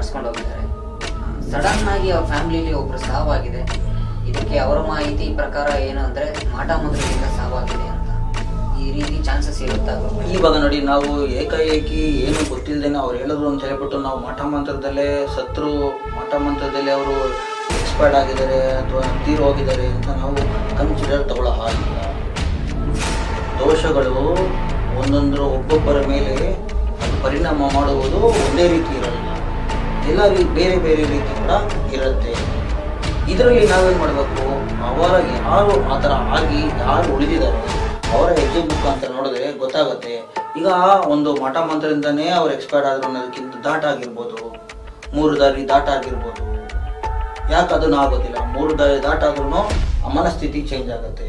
ನಡ್ಸ್ಕೊಂಡು ಹೋಗಿದ್ದಾರೆ ಸಡನ್ ಆಗಿ ಅವ್ರ ಫ್ಯಾಮಿಲಿಲಿ ಒಬ್ರು ಸಾವಾಗಿದೆ ಇದಕ್ಕೆ ಅವರ ಮಾಹಿತಿ ಪ್ರಕಾರ ಏನು ಅಂದ್ರೆ ಮಾಟ ಮಂತ್ರದಿಂದ ಸಾವಾಗಿದೆ ಅಂತ ಈ ರೀತಿ ಚಾನ್ಸಸ್ ಇರುತ್ತಾ ಇವಾಗ ನೋಡಿ ನಾವು ಏಕಾಏಕಿ ಏನು ಗೊತ್ತಿಲ್ಲದೇನೆ ಅವ್ರು ಹೇಳಿದ್ರು ಅಂತ ಹೇಳ್ಬಿಟ್ಟು ನಾವು ಮಠ ಮಂತ್ರದಲ್ಲೇ ಸತ್ರು ಮಠ ಮಂತ್ರದಲ್ಲೇ ಅವರು ಎಕ್ಸ್ಪೈರ್ಡ್ ಆಗಿದ್ದಾರೆ ಅಥವಾ ತೀರು ಹೋಗಿದ್ದಾರೆ ಅಂತ ನಾವು ಕನ್ಸಿಡರ್ ತಗೊಳ್ಳೋ ಹಾಗಿಲ್ಲ ದೋಷಗಳು ಒಂದೊಂದರ ಒಬ್ಬೊಬ್ಬರ ಮೇಲೆ ಅದು ಪರಿಣಾಮ ಮಾಡುವುದು ಒಂದೇ ರೀತಿ ಇರಲ್ಲ ಎಲ್ಲ ರೀ ಬೇರೆ ಬೇರೆ ರೀತಿ ಕೂಡ ಇರುತ್ತೆ ಇದರಲ್ಲಿ ನಾವೇನು ಮಾಡಬೇಕು ಅವರ ಯಾರು ಆ ಥರ ಆಗಿ ಯಾರು ಉಳಿದಿದ್ದಾರೆ ಅವರ ಹೆಜ್ಜೆ ಮುಖಾಂತರ ನೋಡಿದ್ರೆ ಗೊತ್ತಾಗುತ್ತೆ ಈಗ ಒಂದು ಮಠ ಮಂತ್ರದಿಂದನೇ ಅವ್ರು ಎಕ್ಸ್ಪೈರ್ಡ್ ಆದ್ರು ಅನ್ನೋದಕ್ಕಿಂತ ದಾಟ ಆಗಿರ್ಬೋದು ಮೂರು ದಾರಿ ದಾಟ ಆಗಿರ್ಬೋದು ಯಾಕೆ ಅದನ್ನು ಆಗೋದಿಲ್ಲ ಮೂರು ದಾರಿ ದಾಟ ಆದ್ರೂ ಮನಸ್ಥಿತಿ ಚೇಂಜ್ ಆಗುತ್ತೆ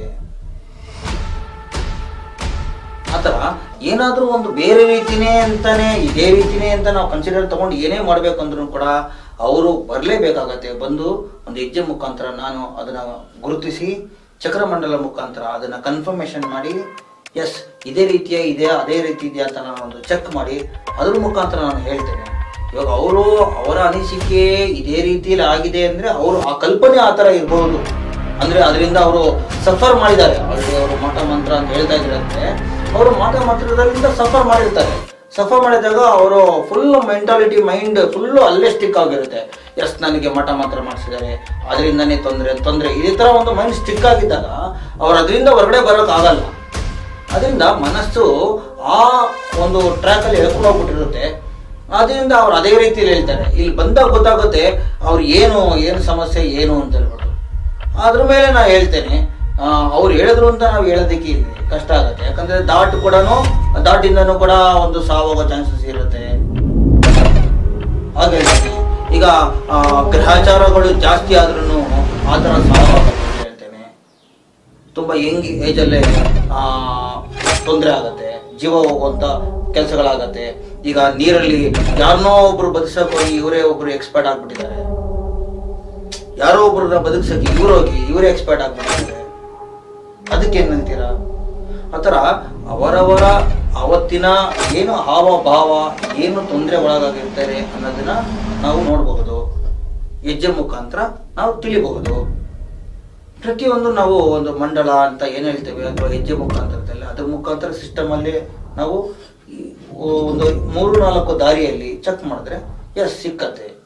ಆ ಥರ ಏನಾದರೂ ಒಂದು ಬೇರೆ ರೀತಿನೇ ಅಂತಾನೆ ಇದೇ ರೀತಿನೇ ಅಂತ ನಾವು ಕನ್ಸಿಡರ್ ತಗೊಂಡು ಏನೇ ಮಾಡ್ಬೇಕಂದ್ರೂ ಕೂಡ ಅವರು ಬರಲೇಬೇಕಾಗತ್ತೆ ಬಂದು ಒಂದು ಹೆಜ್ಜೆ ಮುಖಾಂತರ ನಾನು ಅದನ್ನ ಗುರುತಿಸಿ ಚಕ್ರಮಂಡಲ ಮುಖಾಂತರ ಅದನ್ನ ಕನ್ಫರ್ಮೇಶನ್ ಮಾಡಿ ಎಸ್ ಇದೇ ರೀತಿಯ ಇದೆ ಅದೇ ರೀತಿ ಇದೆಯಾ ಅಂತ ನಾನು ಒಂದು ಚೆಕ್ ಮಾಡಿ ಅದ್ರ ಮುಖಾಂತರ ನಾನು ಹೇಳ್ತೇನೆ ಇವಾಗ ಅವರು ಅವರ ಅನಿಸಿಕೆ ಇದೇ ರೀತಿಯಲ್ಲಿ ಆಗಿದೆ ಅಂದ್ರೆ ಅವರು ಆ ಕಲ್ಪನೆ ಆ ಥರ ಇರಬಹುದು ಅಂದ್ರೆ ಅದರಿಂದ ಅವರು ಸಫರ್ ಮಾಡಿದ್ದಾರೆ ಆಲ್ರೆಡಿ ಅವರು ಮಠ ಮಂತ್ರ ಅಂತ ಹೇಳ್ತಾ ಇದ್ರಂತೆ ಅವರು ಮಠ ಮಂತ್ರದಿಂದ ಸಫರ್ ಮಾಡಿರ್ತಾರೆ ಸಫರ್ ಮಾಡಿದಾಗ ಅವರು ಫುಲ್ ಮೆಂಟಾಲಿಟಿ ಮೈಂಡ್ ಫುಲ್ ಅಲ್ಲೇ ಸ್ಟಿಕ್ ಆಗಿರುತ್ತೆ ಎಸ್ ನನಗೆ ಮಠ ಮಂತ್ರ ಮಾಡಿಸಿದ್ದಾರೆ ಅದರಿಂದನೇ ತೊಂದರೆ ತೊಂದರೆ ಇದೇ ತರ ಒಂದು ಮೈಂಡ್ ಸ್ಟಿಕ್ ಆಗಿದ್ದಾಗ ಅವ್ರು ಅದರಿಂದ ಹೊರಗಡೆ ಬರೋಕ್ ಆಗಲ್ಲ ಅದರಿಂದ ಮನಸ್ಸು ಆ ಒಂದು ಟ್ರ್ಯಾಕ್ ಅಲ್ಲಿ ಎಳ್ಕೊಂಡು ಹೋಗ್ಬಿಟ್ಟಿರುತ್ತೆ ಅದರಿಂದ ಅವ್ರು ಅದೇ ರೀತಿಯಲ್ಲಿ ಹೇಳ್ತಾರೆ ಇಲ್ಲಿ ಬಂದಾಗ ಗೊತ್ತಾಗುತ್ತೆ ಅವ್ರು ಏನು ಏನು ಸಮಸ್ಯೆ ಏನು ಅಂತ ಹೇಳ್ಬಿಟ್ಟು ಅದ್ರ ಮೇಲೆ ನಾ ಹೇಳ್ತೇನೆ ಆ, ಅವ್ರು ಹೇಳಿದ್ರು ಅಂತ ನಾವು ಹೇಳೋದಕ್ಕೆ ಇಲ್ಲಿ ಕಷ್ಟ ಆಗುತ್ತೆ ಯಾಕಂದ್ರೆ ದಾಟ್ ಕೂಡ ದಾಟಿಂದನೂ ಕೂಡ ಒಂದು ಸಾವಾಗೋ ಚಾನ್ಸಸ್ ಇರುತ್ತೆ ಹಾಗೆ ಹೇಳ್ತೀನಿ. ಈಗ ಆ, ಗ್ರಹಚಾರಗಳು ಜಾಸ್ತಿ ಆದ್ರೂ ಆ ಥರ ಸಾವಾಗುತ್ತೆ ಅಂತ ಹೇಳ್ತೇನೆ ತುಂಬ ಯಂಗ್ ಏಜಲ್ಲೇ ತೊಂದರೆ ಆಗತ್ತೆ ಜೀವ ಹೋಗುವಂತ ಕೆಲಸಗಳಾಗತ್ತೆ ಈಗ ನೀರಲ್ಲಿ ಯಾರನ್ನೋ ಒಬ್ರು ಬದುಕ್ಸಕ್ ಹೋಗಿ ಇವರೇ ಒಬ್ರು ಎಕ್ಸ್ಪರ್ಟ್ ಆಗ್ಬಿಟ್ಟಿದ್ದಾರೆ ಯಾರೋ ಒಬ್ರನ್ನ ಬದುಕ್ಸಕ್ಕೆ ಇವ್ರು ಹೋಗಿ ಇವರೇ ಎಕ್ಸ್ಪರ್ಟ್ ಆಗ್ಬಿಟ್ಟಿದ್ದಾರೆ ಅದಕ್ಕೆ ಏನಂತೀರಾ ಆ ಥರ ಅವರವರ ಅವತ್ತಿನ ಏನು ಹಾವ ಭಾವ ಏನು ತೊಂದರೆ ಒಳಗಾಗಿರ್ತಾರೆ ಅನ್ನೋದನ್ನ ನಾವು ನೋಡಬಹುದು ಹೆಜ್ಜೆ ಮುಖಾಂತರ ನಾವು ತಿಳಿಬಹುದು ಪ್ರತಿಯೊಂದು ನಾವು ಒಂದು ಮಂಡಲ ಅಂತ ಏನ್ ಹೇಳ್ತೇವೆ ಅಥವಾ ಹೆಜ್ಜೆ ಮುಖಾಂತರದಲ್ಲಿ ಅದ್ರ ಮುಖಾಂತರ ಸಿಸ್ಟಮ್ ಅಲ್ಲಿ ನಾವು ಈ ಒಂದು ಮೂರು ನಾಲ್ಕು ದಾರಿಯಲ್ಲಿ ಚೆಕ್ ಮಾಡಿದ್ರೆ ಎಸ್ ಸಿಕ್ಕತ್ತೆ